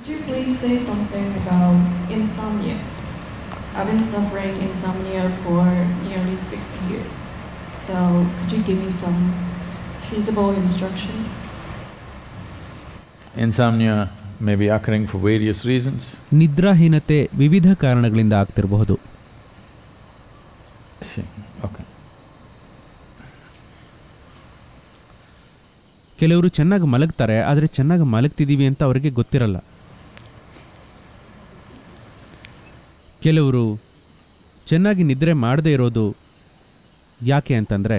Could you please say something about insomnia? I've been suffering insomnia for nearly six years. So could you give me some feasible instructions? Insomnia may be occurring for various reasons. ನಿದ್ರಾಹೀನತೆ ವಿವಿಧ ಕಾರಣಗಳಿಂದ ಆಗ್ತಿರಬಹುದು See, okay. ಕೆಲವರು ಚೆನ್ನಾಗಿ ಮಲಗ್ತಾರೆ ಆದರೆ ಚೆನ್ನಾಗಿ ಮಲಗ್ತಿದ್ದೀವಿ ಅಂತ ಅವರಿಗೆ ಗೊತ್ತಿರಲ್ಲ ಕೆಲವರು ಚೆನ್ನಾಗಿ ನಿದ್ರೆ ಮಾಡದೇ ಇರೋದು ಯಾಕೆ ಅಂತಂದರೆ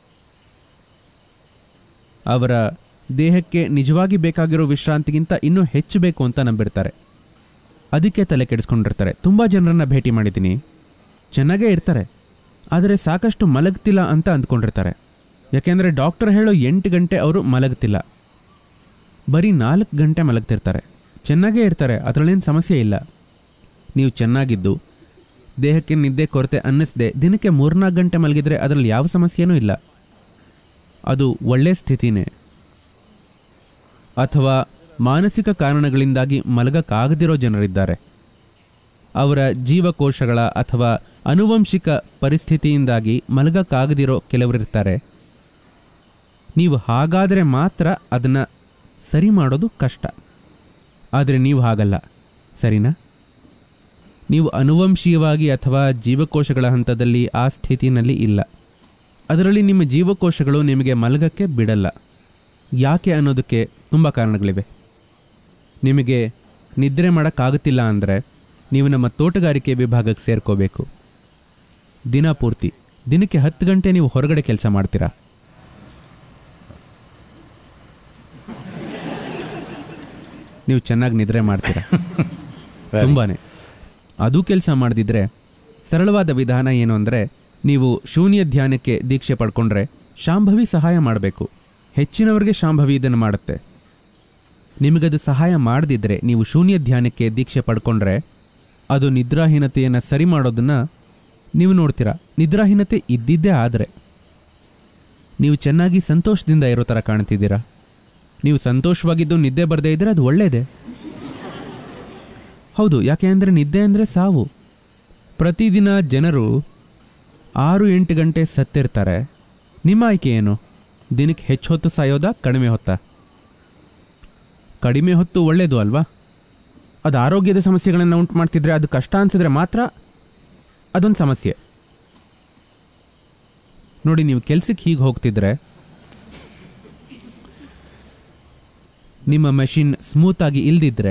ಅವರ ದೇಹಕ್ಕೆ ನಿಜವಾಗಿ ಬೇಕಾಗಿರೋ ವಿಶ್ರಾಂತಿಗಿಂತ ಇನ್ನೂ ಹೆಚ್ಚು ಬೇಕು ಅಂತ ನಂಬಿರ್ತಾರೆ ಅದಕ್ಕೆ ತಲೆ ಕೆಡಿಸ್ಕೊಂಡಿರ್ತಾರೆ ತುಂಬ ಜನರನ್ನ ಭೇಟಿ ಮಾಡಿದ್ದೀನಿ ಚೆನ್ನಾಗೇ ಇರ್ತಾರೆ ಆದರೆ ಸಾಕಷ್ಟು ಮಲಗ್ತಿಲ್ಲ ಅಂತ ಅಂದ್ಕೊಂಡಿರ್ತಾರೆ ಯಾಕೆಂದರೆ ಡಾಕ್ಟರ್ ಹೇಳೋ ಎಂಟು ಗಂಟೆ ಅವರು ಮಲಗ್ತಿಲ್ಲ ಬರೀ ನಾಲ್ಕು ಗಂಟೆ ಮಲಗ್ತಿರ್ತಾರೆ ಚೆನ್ನಾಗೇ ಇರ್ತಾರೆ ಅದರಲ್ಲೇನು ಸಮಸ್ಯೆ ಇಲ್ಲ ನೀವು ಚೆನ್ನಾಗಿದ್ದು ದೇಹಕ್ಕೆ ನಿದ್ದೆ ಕೊರತೆ ಅನ್ನಿಸದೆ ದಿನಕ್ಕೆ ಮೂರ್ನಾಲ್ಕು ಗಂಟೆ ಮಲಗಿದ್ರೆ ಅದರಲ್ಲಿ ಯಾವ ಸಮಸ್ಯೆನೂ ಇಲ್ಲ ಅದು ಒಳ್ಳೆಯ ಸ್ಥಿತಿನೇ ಅಥವಾ ಮಾನಸಿಕ ಕಾರಣಗಳಿಂದಾಗಿ ಮಲಗಕ್ಕಾಗದಿರೋ ಜನರಿದ್ದಾರೆ ಅವರ ಜೀವಕೋಶಗಳ ಅಥವಾ ಅನುವಂಶಿಕ ಪರಿಸ್ಥಿತಿಯಿಂದಾಗಿ ಮಲಗಕ್ಕಾಗದಿರೋ ಕೆಲವರಿರ್ತಾರೆ ನೀವು ಹಾಗಾದರೆ ಮಾತ್ರ ಅದನ್ನು ಸರಿ ಮಾಡೋದು ಕಷ್ಟ ಆದರೆ ನೀವು ಹಾಗಲ್ಲ ಸರಿನಾ ನೀವು ಅನುವಂಶೀಯವಾಗಿ ಅಥವಾ ಜೀವಕೋಶಗಳ ಹಂತದಲ್ಲಿ ಆ ಸ್ಥಿತಿನಲ್ಲಿ ಇಲ್ಲ ಅದರಲ್ಲಿ ನಿಮ್ಮ ಜೀವಕೋಶಗಳು ನಿಮಗೆ ಮಲಗಕ್ಕೆ ಬಿಡಲ್ಲ ಯಾಕೆ ಅನ್ನೋದಕ್ಕೆ ತುಂಬ ಕಾರಣಗಳಿವೆ ನಿಮಗೆ ನಿದ್ರೆ ಮಾಡೋಕ್ಕಾಗುತ್ತಿಲ್ಲ ಅಂದರೆ ನೀವು ನಮ್ಮ ತೋಟಗಾರಿಕೆ ವಿಭಾಗಕ್ಕೆ ಸೇರ್ಕೋಬೇಕು ದಿನ ಪೂರ್ತಿ ದಿನಕ್ಕೆ ಹತ್ತು ಗಂಟೆ ನೀವು ಹೊರಗಡೆ ಕೆಲಸ ಮಾಡ್ತೀರಾ ನೀವು ಚೆನ್ನಾಗಿ ನಿದ್ರೆ ಮಾಡ್ತೀರಾ Very- ತುಂಬಾನೇ ಅದು ಕೆಲಸ ಮಾಡದಿದ್ರೆ ಸರಳವಾದ ವಿಧಾನ ಏನು ಅಂದರೆ ನೀವು ಶೂನ್ಯ ಧ್ಯಾನಕ್ಕೆ ದೀಕ್ಷೆ ಪಡ್ಕೊಂಡ್ರೆ ಶಾಂಭವಿ ಸಹಾಯ ಮಾಡಬೇಕು ಹೆಚ್ಚಿನವರಿಗೆ ಶಾಂಭವಿ ಇದನ್ನು ಮಾಡುತ್ತೆ ನಿಮಗದು ಸಹಾಯ ಮಾಡದಿದ್ದರೆ ನೀವು ಶೂನ್ಯ ಧ್ಯಾನಕ್ಕೆ ದೀಕ್ಷೆ ಪಡ್ಕೊಂಡ್ರೆ ಅದು ನಿದ್ರಾಹೀನತೆಯನ್ನು ಸರಿ ಮಾಡೋದನ್ನು ನೀವು ನೋಡ್ತೀರಾ ನಿದ್ರಾಹೀನತೆ ಇದ್ದಿದ್ದೇ ಆದರೆ ನೀವು ಚೆನ್ನಾಗಿ ಸಂತೋಷದಿಂದ ಇರೋ ಥರ ಕಾಣ್ತಿದ್ದೀರಾ ನೀವು ಸಂತೋಷವಾಗಿದ್ದು ನಿದ್ದೆ ಬರದೇ ಇದ್ದರೆ ಅದು ಒಳ್ಳೆಯದೇ ಹೌದು ಯಾಕೆ ಅಂದರೆ ನಿದ್ದೆ ಅಂದರೆ ಸಾವು ಪ್ರತಿದಿನ ಜನರು ಆರು ಎಂಟು ಗಂಟೆ ಸತ್ತಿರ್ತಾರೆ ನಿಮ್ಮ ಆಯ್ಕೆ ಏನು ದಿನಕ್ಕೆ ಹೆಚ್ಚು ಹೊತ್ತು ಸಾಯೋದಾ ಕಡಿಮೆ ಹೊತ್ತಾ ಕಡಿಮೆ ಹೊತ್ತು ಒಳ್ಳೆಯದು ಅಲ್ವಾ ಅದು ಆರೋಗ್ಯದ ಸಮಸ್ಯೆಗಳನ್ನು ಉಂಟು ಮಾಡ್ತಿದ್ರೆ ಅದು ಕಷ್ಟ ಅನ್ಸಿದ್ರೆ ಮಾತ್ರ ಅದೊಂದು ಸಮಸ್ಯೆ ನೋಡಿ ನೀವು ಕೆಲ್ಸಕ್ಕೆ ಹೀಗೆ ಹೋಗ್ತಿದ್ರೆ ನಿಮ್ಮ ಮೆಷಿನ್ ಸ್ಮೂತಾಗಿ ಇಲ್ದಿದ್ರೆ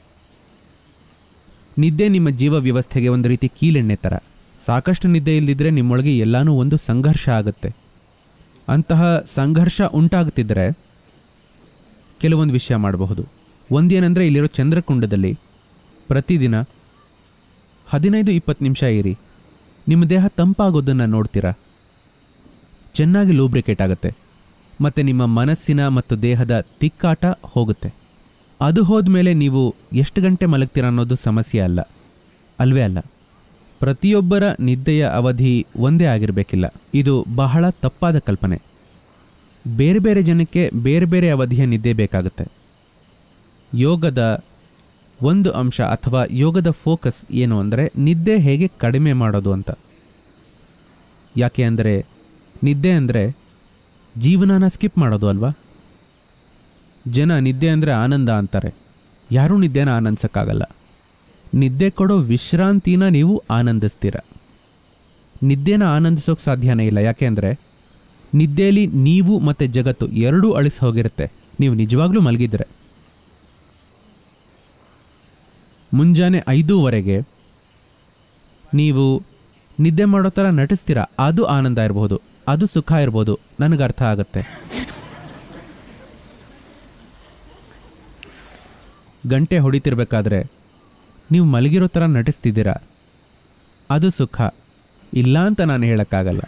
ನಿದ್ದೆ ನಿಮ್ಮ ಜೀವ ವ್ಯವಸ್ಥೆಗೆ ಒಂದು ರೀತಿ ಕೀಲೆಣ್ಣೆ ಥರ ಸಾಕಷ್ಟು ನಿದ್ದೆ ಇಲ್ದಿದ್ರೆ ನಿಮ್ಮೊಳಗೆ ಎಲ್ಲಾನು ಒಂದು ಸಂಘರ್ಷ ಆಗುತ್ತೆ ಅಂತಹ ಸಂಘರ್ಷ ಉಂಟಾಗುತ್ತಿದ್ದರೆ ಕೆಲವೊಂದು ವಿಷಯ ಮಾಡಬಹುದು ಒಂದೇನೆಂದರೆ ಇಲ್ಲಿರೋ ಚಂದ್ರಕುಂಡದಲ್ಲಿ ಪ್ರತಿದಿನ ಹದಿನೈದು ಇಪ್ಪತ್ತು ನಿಮಿಷ ಇರಿ ನಿಮ್ಮ ದೇಹ ತಂಪಾಗೋದನ್ನು ನೋಡ್ತೀರಾ ಚೆನ್ನಾಗಿ ಲೂಬ್ರಿಕೇಟ್ ಆಗುತ್ತೆ ಮತ್ತು ನಿಮ್ಮ ಮನಸ್ಸಿನ ಮತ್ತು ದೇಹದ ತಿಕ್ಕಾಟ ಹೋಗುತ್ತೆ ಅದು ಹೋದ್ಮೇಲೆ ನೀವು ಎಷ್ಟು ಗಂಟೆ ಮಲಗ್ತೀರ ಅನ್ನೋದು ಸಮಸ್ಯೆ ಅಲ್ಲ ಅಲ್ವೇ ಅಲ್ಲ ಪ್ರತಿಯೊಬ್ಬರ ನಿದ್ದೆಯ ಅವಧಿ ಒಂದೇ ಆಗಿರಬೇಕಿಲ್ಲ ಇದು ಬಹಳ ತಪ್ಪಾದ ಕಲ್ಪನೆ ಬೇರೆ ಬೇರೆ ಜನಕ್ಕೆ ಬೇರೆ ಬೇರೆ ಅವಧಿಯ ನಿದ್ದೆ ಬೇಕಾಗುತ್ತೆ ಯೋಗದ ಒಂದು ಅಂಶ ಅಥವಾ ಯೋಗದ ಫೋಕಸ್ ಏನು ಅಂದರೆ ನಿದ್ದೆ ಹೇಗೆ ಕಡಿಮೆ ಮಾಡೋದು ಅಂತ ಯಾಕೆ ಅಂದರೆ ನಿದ್ದೆ ಅಂದರೆ ಜೀವನನ ಸ್ಕಿಪ್ ಮಾಡೋದು ಅಲ್ವಾ ಜನ ನಿದ್ದೆ ಅಂದರೆ ಆನಂದ ಅಂತಾರೆ ಯಾರೂ ನಿದ್ದೆನ ಆನಂದಿಸೋಕ್ಕಾಗಲ್ಲ ನಿದ್ದೆ ಕೊಡೋ ವಿಶ್ರಾಂತಿನ ನೀವು ಆನಂದಿಸ್ತೀರ ನಿದ್ದೆನ ಆನಂದಿಸೋಕೆ ಸಾಧ್ಯನೇ ಇಲ್ಲ ಯಾಕೆ ಅಂದರೆ ನಿದ್ದೆಯಲ್ಲಿ ನೀವು ಮತ್ತು ಜಗತ್ತು ಎರಡೂ ಅಳಿಸಿ ಹೋಗಿರುತ್ತೆ ನೀವು ನಿಜವಾಗ್ಲೂ ಮಲಗಿದ್ರೆ ಮುಂಜಾನೆ ಐದೂವರೆಗೆ ನೀವು ನಿದ್ದೆ ಮಾಡೋ ಥರ ನಟಿಸ್ತೀರಾ ಅದು ಆನಂದ ಇರ್ಬೋದು ಅದು ಸುಖ ಇರ್ಬೋದು ನನಗೆ ಅರ್ಥ ಆಗುತ್ತೆ ಗಂಟೆ ಹೊಡಿತಿರ್ಬೇಕಾದ್ರೆ ನೀವು ಮಲಗಿರೋ ಥರ ನಟಿಸ್ತಿದ್ದೀರಾ ಅದು ಸುಖ ಇಲ್ಲ ಅಂತ ನಾನು ಹೇಳೋಕ್ಕಾಗಲ್ಲ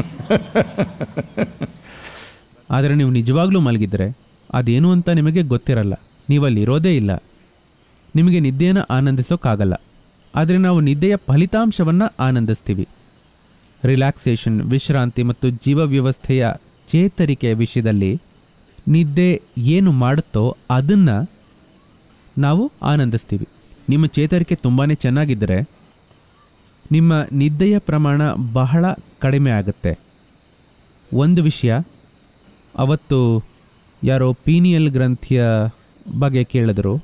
ಆದರೆ ನೀವು ನಿಜವಾಗ್ಲೂ ಮಲಗಿದ್ರೆ ಅದೇನು ಅಂತ ನಿಮಗೆ ಗೊತ್ತಿರಲ್ಲ ನೀವಲ್ಲಿರೋದೇ ಇಲ್ಲ ನಿಮಗೆ ನಿದ್ದೆಯನ್ನು ಆನಂದಿಸೋಕ್ಕಾಗಲ್ಲ ಆದರೆ ನಾವು ನಿದ್ದೆಯ ಫಲಿತಾಂಶವನ್ನು ಆನಂದಿಸ್ತೀವಿ ರಿಲ್ಯಾಕ್ಸೇಷನ್ ವಿಶ್ರಾಂತಿ ಮತ್ತು ಜೀವ ವ್ಯವಸ್ಥೆಯ ಚೇತರಿಕೆಯ ವಿಷಯದಲ್ಲಿ ನಿದ್ದೆ ಏನು ಮಾಡುತ್ತೋ ಅದನ್ನು ನಾವು ಆನಂದಿಸ್ತೀವಿ ನಿಮ್ಮ ಚೇತರಿಕೆ ತುಂಬಾ ಚೆನ್ನಾಗಿದ್ದರೆ ನಿಮ್ಮ ನಿದ್ದೆಯ ಪ್ರಮಾಣ ಬಹಳ ಕಡಿಮೆ ಆಗುತ್ತೆ ಒಂದು ವಿಷಯ ಅವತ್ತು ಯಾರೋ ಪೀನಿಯಲ್ ಗ್ರಂಥಿಯ ಬಗ್ಗೆ ಕೇಳಿದ್ರು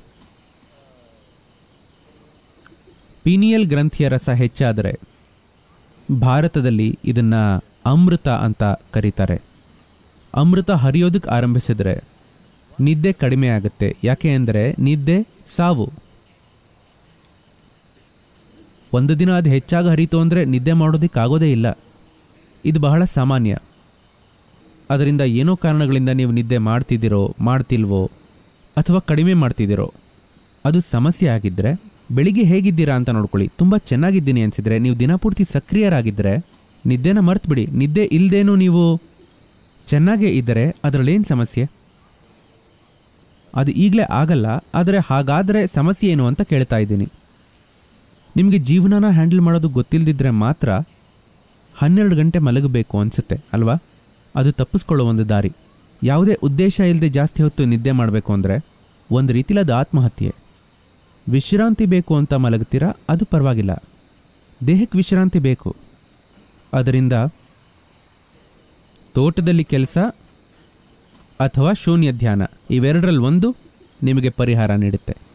ಪೀನಿಯಲ್ ಗ್ರಂಥಿಯ ರಸ ಹೆಚ್ಚಾದರೆ ಭಾರತದಲ್ಲಿ ಇದನ್ನು ಅಮೃತ ಅಂತ ಕರೀತಾರೆ ಅಮೃತ ಹರಿಯೋದಕ್ಕೆ ಆರಂಭಿಸಿದ್ರೆ ನಿದ್ದೆ ಕಡಿಮೆ ಆಗುತ್ತೆ ಯಾಕೆ ಅಂದರೆ ನಿದ್ದೆ ಸಾವು ಒಂದು ದಿನ ಅದು ಹೆಚ್ಚಾಗಿ ಹರಿತು ಅಂದರೆ ನಿದ್ದೆ ಮಾಡೋದಕ್ಕಾಗೋದೇ ಇಲ್ಲ ಇದು ಬಹಳ ಸಾಮಾನ್ಯ ಅದರಿಂದ ಏನೋ ಕಾರಣಗಳಿಂದ ನೀವು ನಿದ್ದೆ ಮಾಡ್ತಿದ್ದೀರೋ ಮಾಡ್ತಿಲ್ವೋ ಅಥವಾ ಕಡಿಮೆ ಮಾಡ್ತಿದ್ದೀರೋ ಅದು ಸಮಸ್ಯೆ ಆಗಿದ್ದರೆ ಬೆಳಿಗ್ಗೆ ಹೇಗಿದ್ದೀರಾ ಅಂತ ನೋಡ್ಕೊಳ್ಳಿ ತುಂಬ ಚೆನ್ನಾಗಿದ್ದೀನಿ ಅನಿಸಿದರೆ ನೀವು ದಿನಪೂರ್ತಿ ಸಕ್ರಿಯರಾಗಿದ್ದರೆ ನಿದ್ದೆನ ಮರ್ತ್ಬಿಡಿ ನಿದ್ದೆ ಇಲ್ಲದೇನೂ ನೀವು ಚೆನ್ನಾಗೇ ಇದ್ದರೆ ಅದರಲ್ಲೇನು ಸಮಸ್ಯೆ ಅದು ಈಗಲೇ ಆಗಲ್ಲ ಆದರೆ ಹಾಗಾದರೆ ಸಮಸ್ಯೆ ಏನು ಅಂತ ಕೇಳ್ತಾ ಇದ್ದೀನಿ ನಿಮಗೆ ಜೀವನನ ಹ್ಯಾಂಡಲ್ ಮಾಡೋದು ಗೊತ್ತಿಲ್ಲದಿದ್ದರೆ ಮಾತ್ರ ಹನ್ನೆರಡು ಗಂಟೆ ಮಲಗಬೇಕು ಅನಿಸುತ್ತೆ ಅಲ್ವಾ ಅದು ತಪ್ಪಿಸ್ಕೊಳ್ಳೋ ಒಂದು ದಾರಿ ಯಾವುದೇ ಉದ್ದೇಶ ಇಲ್ಲದೆ ಜಾಸ್ತಿ ಹೊತ್ತು ನಿದ್ದೆ ಮಾಡಬೇಕು ಅಂದರೆ ಒಂದು ರೀತಿಲಿ ಅದು ಆತ್ಮಹತ್ಯೆ ವಿಶ್ರಾಂತಿ ಬೇಕು ಅಂತ ಮಲಗ್ತೀರಾ ಅದು ಪರವಾಗಿಲ್ಲ ದೇಹಕ್ಕೆ ವಿಶ್ರಾಂತಿ ಬೇಕು ಅದರಿಂದ ತೋಟದಲ್ಲಿ ಕೆಲಸ ಅಥವಾ ಶೂನ್ಯ ಧ್ಯಾನ ಇವೆರಡರಲ್ಲಿ ಒಂದು ನಿಮಗೆ ಪರಿಹಾರ ನೀಡುತ್ತೆ